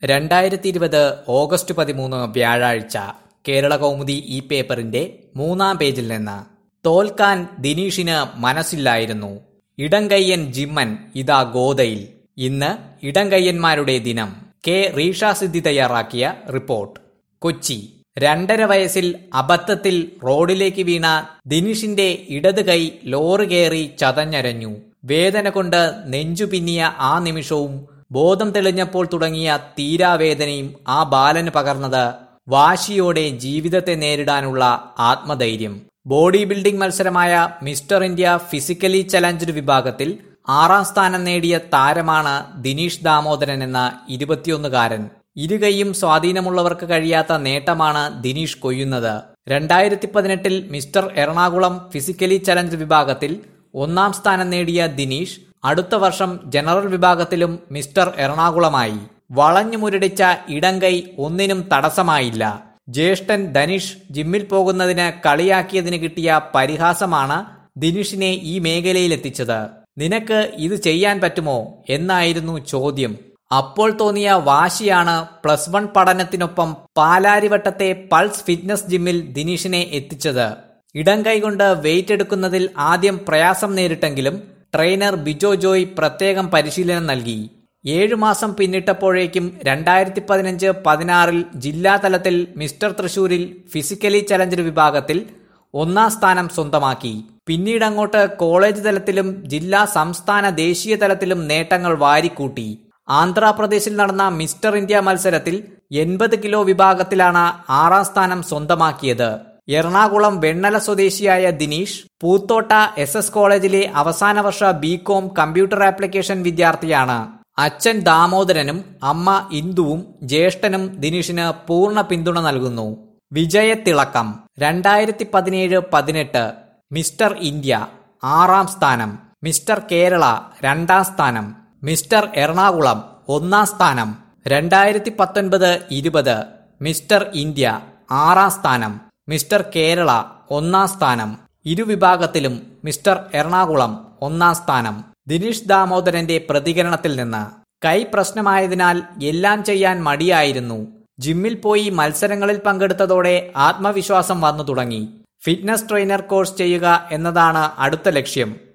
രണ്ടായിരത്തി ഇരുപത് ഓഗസ്റ്റ് പതിമൂന്ന് വ്യാഴാഴ്ച കേരള കൗമുദി ഈ പേപ്പറിന്റെ മൂന്നാം പേജിൽ നിന്ന് തോൽക്കാൻ ദിനീഷിന് മനസ്സില്ലായിരുന്നു ഇടംകയ്യൻ ജിമ്മൻ ഇതാ ഗോദയിൽ ഇന്ന് ഇടംകയ്യന്മാരുടെ ദിനം കെ റീഷാസിദ്ധി തയ്യാറാക്കിയ റിപ്പോർട്ട് കൊച്ചി രണ്ടര വയസ്സിൽ അബദ്ധത്തിൽ റോഡിലേക്ക് വീണ ദിനീഷിന്റെ ഇടത് കൈ ലോറി കയറി ചതഞ്ഞരഞ്ഞു വേദന കൊണ്ട് നെഞ്ചു പിന്നിയ ആ നിമിഷവും ബോധം തെളിഞ്ഞപ്പോൾ തുടങ്ങിയ തീരാവേദനയും ആ ബാലന് പകർന്നത് വാശിയോടെ ജീവിതത്തെ നേരിടാനുള്ള ആത്മധൈര്യം ബോഡി ബിൽഡിംഗ് മത്സരമായ മിസ്റ്റർ ഇന്ത്യ ഫിസിക്കലി ചലഞ്ചഡ് വിഭാഗത്തിൽ ആറാം സ്ഥാനം നേടിയ താരമാണ് ദിനീഷ് ദാമോദരൻ എന്ന ഇരുപത്തിയൊന്നുകാരൻ ഇരുകൈയും സ്വാധീനമുള്ളവർക്ക് കഴിയാത്ത നേട്ടമാണ് ദിനീഷ് കൊയ്യുന്നത് രണ്ടായിരത്തി പതിനെട്ടിൽ മിസ്റ്റർ എറണാകുളം ഫിസിക്കലി ചലഞ്ച് വിഭാഗത്തിൽ ഒന്നാം സ്ഥാനം നേടിയ ദിനീഷ് അടുത്ത വർഷം ജനറൽ വിഭാഗത്തിലും മിസ്റ്റർ എറണാകുളമായി വളഞ്ഞു മുരടിച്ച ഇടംകൈ ഒന്നിനും തടസ്സമായില്ല ജ്യേഷ്ഠൻ ധനുഷ് ജിമ്മിൽ പോകുന്നതിന് കളിയാക്കിയതിന് കിട്ടിയ പരിഹാസമാണ് ദിനീഷിനെ ഈ മേഖലയിലെത്തിച്ചത് നിനക്ക് ഇത് ചെയ്യാൻ പറ്റുമോ എന്നായിരുന്നു ചോദ്യം അപ്പോൾ തോന്നിയ വാശിയാണ് പ്ലസ് വൺ പഠനത്തിനൊപ്പം പാലാരിവട്ടത്തെ പൾസ് ഫിറ്റ്നസ് ജിമ്മിൽ ദിനീഷിനെ എത്തിച്ചത് ഇടം കൈകൊണ്ട് വെയിറ്റ് എടുക്കുന്നതിൽ ആദ്യം പ്രയാസം നേരിട്ടെങ്കിലും ട്രെയിനർ ബിജോ ജോയ് പ്രത്യേകം പരിശീലനം നൽകി ഏഴു മാസം പിന്നിട്ടപ്പോഴേക്കും രണ്ടായിരത്തി പതിനഞ്ച് പതിനാറിൽ ജില്ലാതലത്തിൽ മിസ്റ്റർ തൃശൂരിൽ ഫിസിക്കലി ചലഞ്ചഡ് വിഭാഗത്തിൽ ഒന്നാം സ്ഥാനം സ്വന്തമാക്കി പിന്നീട് അങ്ങോട്ട് കോളേജ് തലത്തിലും ജില്ലാ സംസ്ഥാന ദേശീയ തലത്തിലും നേട്ടങ്ങൾ വാരിക്കൂട്ടി ആന്ധ്രാപ്രദേശിൽ നടന്ന മിസ്റ്റർ ഇന്ത്യ മത്സരത്തിൽ എൺപത് കിലോ വിഭാഗത്തിലാണ് ആറാം സ്ഥാനം സ്വന്തമാക്കിയത് എറണാകുളം വെണ്ണല സ്വദേശിയായ ദിനീഷ് പൂത്തോട്ട എസ് എസ് കോളേജിലെ അവസാന വർഷ ബികോം കമ്പ്യൂട്ടർ ആപ്ലിക്കേഷൻ വിദ്യാർത്ഥിയാണ് അച്ഛൻ ദാമോദരനും അമ്മ ഇന്ദുവും ജ്യേഷ്ഠനും ദിനീഷിന് പൂർണ്ണ പിന്തുണ നൽകുന്നു വിജയത്തിളക്കം രണ്ടായിരത്തി പതിനേഴ് പതിനെട്ട് മിസ്റ്റർ ഇന്ത്യ ആറാം സ്ഥാനം മിസ്റ്റർ കേരള രണ്ടാം സ്ഥാനം മിസ്റ്റർ എറണാകുളം ഒന്നാം സ്ഥാനം രണ്ടായിരത്തി പത്തൊൻപത് ഇരുപത് മിസ്റ്റർ ഇന്ത്യ ആറാം സ്ഥാനം മിസ്റ്റർ കേരള ഒന്നാം സ്ഥാനം ഇരുവിഭാഗത്തിലും മിസ്റ്റർ എറണാകുളം ഒന്നാം സ്ഥാനം ദിനീഷ് ദാമോദരന്റെ പ്രതികരണത്തിൽ നിന്ന് കൈ പ്രശ്നമായതിനാൽ എല്ലാം ചെയ്യാൻ മടിയായിരുന്നു ജിമ്മിൽ പോയി മത്സരങ്ങളിൽ പങ്കെടുത്തതോടെ ആത്മവിശ്വാസം വന്നു തുടങ്ങി ഫിറ്റ്നസ് ട്രെയിനർ കോഴ്സ് ചെയ്യുക എന്നതാണ് അടുത്ത ലക്ഷ്യം